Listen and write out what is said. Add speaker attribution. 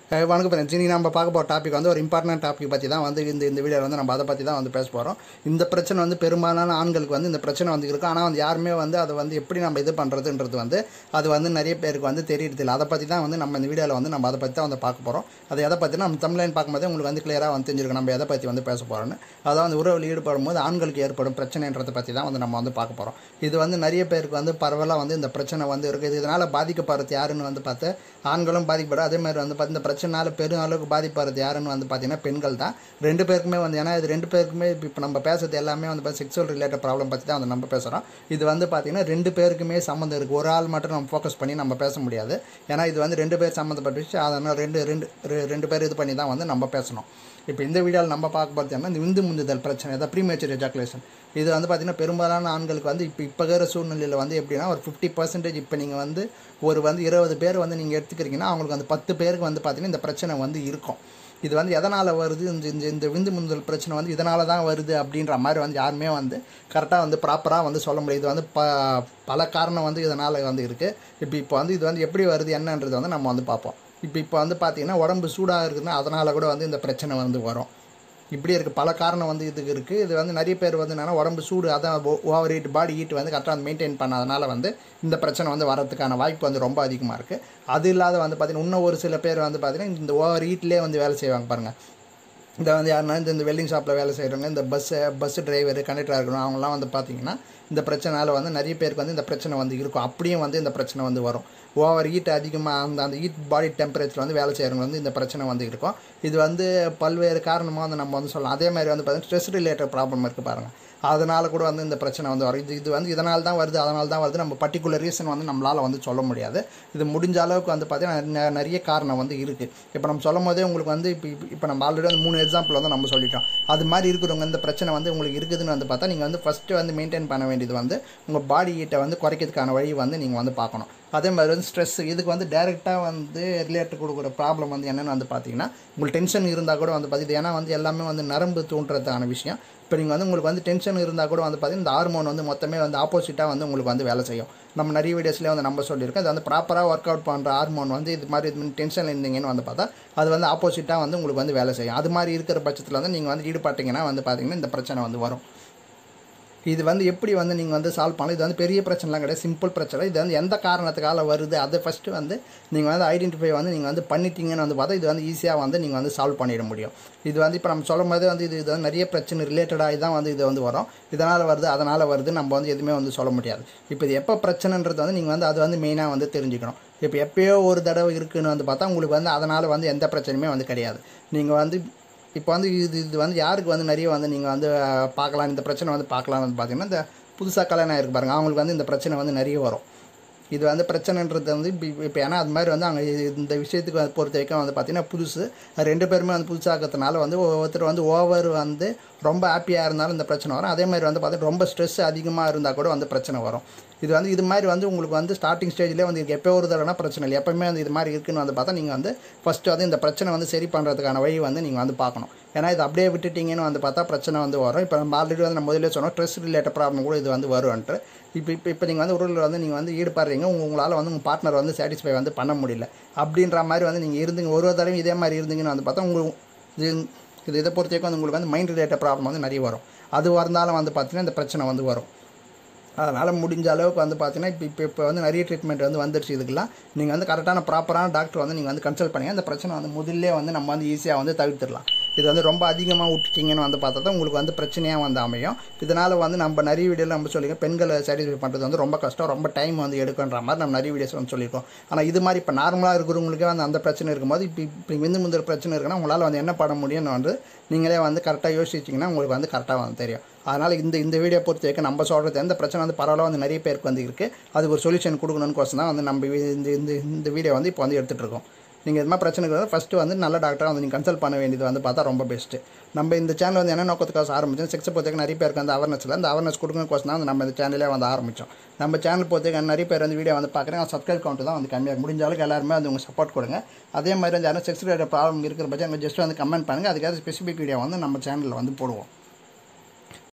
Speaker 1: அஹ் வணக்கம் ஃப்ரெண்ட்ஸ் இனி நம்ம பார்க்க போகிற டாபிக் வந்து ஒரு இம்பார்ட்டன்ட் டாபிக் பற்றி தான் வந்து இந்த இந்த வீடியோவில் வந்து நம்ம அதை பற்றி தான் வந்து பேச போகிறோம் இந்த பிரச்சனை வந்து பெரும்பாலான ஆண்களுக்கு வந்து இந்த பிரச்சனை வந்து இருக்கும் ஆனால் வந்து யாருமே வந்து அதை வந்து எப்படி நம்ம இது பண்ணுறதுன்றது வந்து அது வந்து நிறைய பேருக்கு வந்து தெரியறதில்ல அதை பற்றி தான் வந்து நம்ம இந்த வீடியோவில் வந்து நம்ம அதை பற்றி தான் வந்து பார்க்க போகிறோம் அது எதை பற்றி நம்ம தமிழ்லைன் பார்க்கும்போது உங்களுக்கு வந்து கிளியராக வந்து தெரிஞ்சிருக்கும் நம்ம எதை பற்றி வந்து பேச போகிறோன்னு அதாவது வந்து உறவில் ஈடுபடும் போது ஆண்களுக்கு ஏற்படும் பிரச்சனைன்றதை பற்றி தான் வந்து நம்ம வந்து பார்க்க போகிறோம் இது வந்து நிறைய பேருக்கு வந்து பரவலாக வந்து இந்த பிரச்சனை வந்து இருக்குது இதனால் பாதிக்கப்படுறது யாருன்னு வந்து பார்த்து ஆண்களும் பாதிக்கப்படும் அதே மாதிரி வந்து பார்த்து இந்த பிரச்சனைனால பெரும் அளவுக்கு பாதிப்படுறது யாருன்னு வந்து பார்த்தீங்கன்னா பெண்கள் தான் ரெண்டு பேருக்குமே வந்து ஏன்னா இது ரெண்டு பேருக்குமே இப்போ நம்ம பேசுறது எல்லாமே வந்து பார்த்து செக்ஸுவல் ரிலேட்டட் ப்ராப்ளம் பற்றி தான் வந்து நம்ம பேசுகிறோம் இது வந்து பார்த்தீங்கன்னா ரெண்டு பேருக்குமே சம்மந்தம் இருக்குது ஒரு ஆள் மட்டும் நம்ம ஃபோக்கஸ் பண்ணி நம்ம பேச முடியாது ஏன்னா இது வந்து ரெண்டு பேர் சம்மந்தப்பட்ட விஷயம் அதனால் ரெண்டு ரெண்டு ரெ- ரெண்டு பேர் இது பண்ணி தான் வந்து நம்ம பேசணும் இப்போ இந்த வீடியோவில் நம்ம பார்க்க போகிறது என்ன இந்த விந்து முந்துதல் பிரச்சனை அதாவது ப்ரீமேச்சர் எஜாக்குலேஷன் இது வந்து பார்த்திங்கன்னா பெரும்பாலான ஆண்களுக்கு வந்து இப்போ இப்போ இருக்கிற சூழ்நிலையில் வந்து எப்படின்னா ஒரு ஃபிஃப்டி பர்சன்டேஜ் இப்போ நீங்கள் வந்து ஒரு வந்து இருபது பேர் வந்து நீங்கள் எடுத்துக்கிறீங்கன்னா அவங்களுக்கு அந்த பத்து பேருக்கு வந்து பார்த்திங்கன்னா இந்த பிரச்சனை வந்து இருக்கும் இது வந்து எதனால் வருது இந்த இந்த இந்த விந்து முந்துதல் பிரச்சனை வந்து இதனால தான் வருது அப்படின்ற மாதிரி வந்து யாருமே வந்து கரெக்டாக வந்து ப்ராப்பராக வந்து சொல்ல முடியாது இது வந்து ப பல காரணம் வந்து இதனால் வந்து இருக்குது இப்போ இப்போ வந்து இது வந்து எப்படி வருது என்னன்றது வந்து நம்ம வந்து பார்ப்போம் இப்போ இப்போ வந்து பார்த்தீங்கன்னா உடம்பு சூடாக இருக்குதுன்னா அதனால் கூட வந்து இந்த பிரச்சனை வந்து வரும் இப்படி இருக்குது பல காரணம் வந்து இதுக்கு இருக்குது இது வந்து நிறைய பேர் வந்து என்னன்னா உடம்பு சூடு அதான் ஓவர் ஹீட் பாடி ஹீட் வந்து கரெக்டாக வந்து மெயின்டைன் பண்ணாதனால வந்து இந்த பிரச்சனை வந்து வரதுக்கான வாய்ப்பு வந்து ரொம்ப அதிகமாக இருக்குது அது இல்லாத வந்து பார்த்தீங்கன்னா இன்னும் ஒரு சில பேர் வந்து பார்த்தீங்கன்னா இந்த ஓவர் ஹீட்லேயே வந்து வேலை செய்வாங்க பாருங்கள் இந்த வந்து யாருன்னா இந்த இந்த வெல்டிங் ஷாப்பில் வேலை செய்கிறவங்க இந்த பஸ்ஸு பஸ் டிரைவர் கண்டக்டராக இருக்கணும் அவங்களாம் வந்து பார்த்தீங்கன்னா இந்த பிரச்சனைனால வந்து நிறைய பேருக்கு வந்து இந்த பிரச்சனை வந்து இருக்கும் அப்படியும் வந்து இந்த பிரச்சனை வந்து வரும் ஓவர் ஹீட் அதிகமாக அந்த அந்த ஹீட் பாடி டெம்பரேச்சர் வந்து வேலை செய்கிறவங்க வந்து இந்த பிரச்சனை வந்து இருக்கும் இது வந்து பல்வேறு காரணமாக வந்து நம்ம வந்து சொல்லலாம் அதே மாதிரி வந்து பார்த்தீங்கன்னா ஸ்ட்ரெஸ் ரிலேட்டட் ப்ராப்ளம் இருக்குது பாருங்கள் அதனால் கூட வந்து இந்த பிரச்சனை வந்து வரும் இது இது வந்து இதனால் தான் வருது அதனால தான் வருது நம்ம பர்டிகுலர் ரீசன் வந்து நம்மளால் வந்து சொல்ல முடியாது இது முடிஞ்ச அளவுக்கு வந்து பார்த்தீங்கன்னா நெ- நிறைய காரணம் வந்து இருக்குது இப்போ நம்ம சொல்லும் போதே உங்களுக்கு வந்து இப்போ இப்போ நம்ம ஆல்ரெடி வந்து மூணு எக்ஸாம்பிள் வந்து நம்ம சொல்லிட்டோம் அது மாதிரி இருக்கிறவங்க இந்த பிரச்சனை வந்து உங்களுக்கு இருக்குதுன்னு வந்து பார்த்தா நீங்கள் வந்து ஃபஸ்ட்டு வந்து மெயின்டைன் பண்ண வேண்டியது வந்து உங்கள் பாடி ஹீட்டை வந்து குறைக்கிறதுக்கான வழி வந்து நீங்கள் வந்து பார்க்கணும் அதே மாதிரி வந்து ஸ்ட்ரெஸ் இதுக்கு வந்து டைரெக்டாக வந்து ரிலேட்டட் கொடுக்குற ப்ராப்ளம் வந்து என்னென்னு வந்து பார்த்தீங்கன்னா உங்களுக்கு டென்ஷன் இருந்தால் கூட வந்து பார்த்தீங்கன்னா ஏன்னா வந்து எல்லாமே வந்து நரம்பு தூண்டுறதுக்கான விஷயம் இப்போ நீங்கள் வந்து உங்களுக்கு வந்து டென்ஷன் இருந்தால் கூட வந்து பார்த்தீங்கன்னா இந்த ஹார்மோன் வந்து மொத்தமே வந்து ஆப்போசிட்டாக வந்து உங்களுக்கு வந்து வேலை செய்யும் நம்ம நிறைய வீடியோஸ்லேயே வந்து நம்ம சொல்லியிருக்கோம் அது வந்து ப்ராப்பராக ஒர்க் அவுட் பண்ணுற ஹார்மோன் வந்து இது மாதிரி இது டென்ஷனில் இருந்தீங்கன்னு வந்து பார்த்தா அது வந்து ஆப்போசிட்டாக வந்து உங்களுக்கு வந்து வேலை செய்யும் அது மாதிரி இருக்கிற பட்சத்தில் வந்து நீங்கள் வந்து ஈடுபட்டீங்கன்னா வந்து பார்த்தீங்கன்னா இந்த பிரச்சனை வந்து வரும் இது வந்து எப்படி வந்து நீங்கள் வந்து சால்வ் பண்ணலாம் இது வந்து பெரிய பிரச்சனைலாம் கிடையாது சிம்பிள் பிரச்சனை இது வந்து எந்த காரணத்துக்காக வருது அதை ஃபஸ்ட்டு வந்து நீங்கள் வந்து ஐடென்டிஃபை வந்து நீங்கள் வந்து பண்ணிட்டீங்கன்னு வந்து பார்த்தா இது வந்து ஈஸியாக வந்து நீங்கள் வந்து சால்வ் பண்ணிட முடியும் இது வந்து இப்போ நம்ம சொல்லும் போதே வந்து இது இது வந்து நிறைய பிரச்சனை ரிலேட்டடாக தான் வந்து இது வந்து வரும் இதனால் வருது அதனால் வருது நம்ம வந்து எதுவுமே வந்து சொல்ல முடியாது இப்போ இது எப்போ பிரச்சனைன்றது வந்து நீங்கள் வந்து அது வந்து மெயினாக வந்து தெரிஞ்சுக்கணும் இப்போ எப்பயோ ஒரு தடவை இருக்குன்னு வந்து பார்த்தா உங்களுக்கு வந்து அதனால் வந்து எந்த பிரச்சனையுமே வந்து கிடையாது நீங்கள் வந்து இப்போ வந்து இது இது வந்து யாருக்கு வந்து நிறைய வந்து நீங்கள் வந்து அஹ், பார்க்கலாம் இந்த பிரச்சனை வந்து பார்க்கலாம் வந்து பார்த்தீங்கன்னா இந்த புதுசாக கல்யாணம் ஆயிருக்கு பாருங்க அவங்களுக்கு வந்து இந்த பிரச்சனை வந்து நிறைய வரும் இது வந்து பிரச்சனைன்றது வந்து இப்போ இப்போ ஏன்னா அது மாதிரி வந்து அவங்க இந்த விஷயத்துக்கு வந்து பொறுத்த வரைக்கும் வந்து பார்த்தீங்கன்னா புதுசு ரெண்டு பேருமே வந்து புதுசாக்கிறதுனால வந்து ஒருத்தர் வந்து ஓவர் வந்து ரொம்ப ஹாப்பியாக இருந்தாலும் இந்த பிரச்சனை வரும் அதே மாதிரி வந்து பார்த்தீங்கன்னா ரொம்ப ஸ்ட்ரெஸ் அதிகமாக இருந்தால் கூட வந்து பிரச்சனை வரும் இது வந்து இது மாதிரி வந்து உங்களுக்கு வந்து ஸ்டார்டிங் ஸ்டேஜ்லேயே வந்து எப்போ ஒரு தடவைனா பிரச்சனை இல்லை எப்பவுமே வந்து இது மாதிரி இருக்குன்னு வந்து பார்த்தா நீங்கள் வந்து ஃபஸ்ட்டு வந்து இந்த பிரச்சனை வந்து சரி பண்ணுறதுக்கான வழி வந்து நீங்கள் வந்து பார்க்கணும் ஏன்னா இது அப்படியே விட்டுட்டீங்கன்னு வந்து பார்த்தா பிரச்சனை வந்து வரும் இப்போ நம்ம ஆல்ரெடி வந்து நம்ம முதல்ல சொன்னோம் ஸ்ட்ரெஸ் ரிலேட்டட் ப்ராப்ளம் கூட இது வந்து வரும்ன்ட்டு இப்போ இப்போ இப்போ நீங்கள் வந்து உடலில் வந்து நீங்கள் வந்து ஈடுபடுறீங்க உங்க- உங்களால் வந்து உங்கள் பார்ட்னர் வந்து சாட்டிஸ்ஃபை வந்து பண்ண முடியல அப்படின்ற மாதிரி வந்து நீங்கள் இருந்தீங்க ஒரு ஒரு தடவையும் இதே மாதிரி இருந்தீங்கன்னு வந்து பார்த்தா உங்களுக்கு இது இது இதை பொறுத்த வரைக்கும் வந்து உங்களுக்கு வந்து மைண்ட் ரிலேட்டட் ப்ராப்ளம் வந்து நிறைய வரும் அது வந்தாலும் வந்து பார்த்தீங்கன்னா இந்த பிரச்சனை வந்து வரும் அதனால் முடிஞ்ச அளவுக்கு வந்து பார்த்தீங்கன்னா இப்போ இப்போ இப்போ வந்து நிறைய ட்ரீட்மெண்ட் வந்து வந்துருச்சு இதுக்கெல்லாம் நீங்கள் வந்து கரெக்டான ப்ராப்பரான டாக்டர் வந்து நீங்கள் வந்து கன்சல்ட் பண்ணி அந்த பிரச்சனை வந்து முதல்லே வந்து நம்ம வந்து ஈஸியாக வந்து தவிர்த்துடலாம் இது வந்து ரொம்ப அதிகமாக விட்டுட்டீங்கன்னு வந்து பார்த்தா தான் உங்களுக்கு வந்து பிரச்சனையாக வந்து அமையும் இதனால் வந்து நம்ம நிறைய வீடியோவில் நம்ம சொல்லியிருக்கோம் பெண்களை சாட்டிஸ்ஃபை பண்ணுறது வந்து ரொம்ப கஷ்டம் ரொம்ப டைம் வந்து எடுக்குன்ற மாதிரி நம்ம நிறைய வீடியோஸ் வந்து சொல்லியிருக்கோம் ஆனால் இது மாதிரி இப்போ நார்மலாக இருக்கிறவங்களுக்கே வந்து அந்த பிரச்சனை இருக்கும்போது இப்போ இப்போ விந்து முந்திர பிரச்சனை இருக்குன்னா உங்களால் வந்து என்ன பண்ண முடியும்னு வந்து நீங்களே வந்து கரெக்டாக யோசிச்சிங்கன்னா உங்களுக்கு வந்து கரெக்டாக வந்து தெரியும் அதனால் இந்த இந்த வீடியோ பொறுத்த வரைக்கும் நம்ம சொல்கிறது எந்த பிரச்சனை வந்து பரவாயில்ல வந்து நிறைய பேருக்கு வந்து இருக்குது அதுக்கு ஒரு சொல்யூஷன் கொடுக்கணும்னு கோசம் தான் வந்து நம்ம இந்த இந்த இந்த வீடியோ வந்து இப்போ வந்து எடுத்துகிட்டு இருக்கோம் நீங்கள் இது மாதிரி பிரச்சனைக்கு ஃபஸ்ட்டு வந்து நல்ல டாக்டராக வந்து நீங்கள் கன்சல்ட் பண்ண வேண்டியது வந்து பார்த்தா ரொம்ப பெஸ்ட்டு நம்ம இந்த சேனல் வந்து என்ன நோக்கத்துக்காக ஆரம்பிச்சோம் செக்ஸை பொறுத்தவரைக்கும் நிறைய பேருக்கு வந்து அவேர்னஸ் இல்லை அந்த அவேர்னஸ் கொடுக்கணும் கோசம் தான் வந்து நம்ம இந்த சேனலே வந்து ஆரம்பித்தோம் நம்ம சேனல் பொறுத்தவரைக்கும் நிறைய பேர் வந்து வீடியோ வந்து பார்க்குறேன் சப்ஸ்கிரைப் கவுண்ட் தான் வந்து கம்மியாக முடிஞ்ச அளவுக்கு எல்லாருமே வந்து உங்கள் சப்போர்ட் கொடுங்க அதே மாதிரி வந்து யாரும் செக்ஸ் ரிலேட்டட் ப்ராப்ளம் இருக்கிற பட்சம் ஜஸ்ட் வந்து கமெண்ட் பண்ணுங்கள் அதுக்காக ஸ்பெசிஃபிக் வீடியோ வந்து நம்ம சேனலில் வந்து போடுவோம்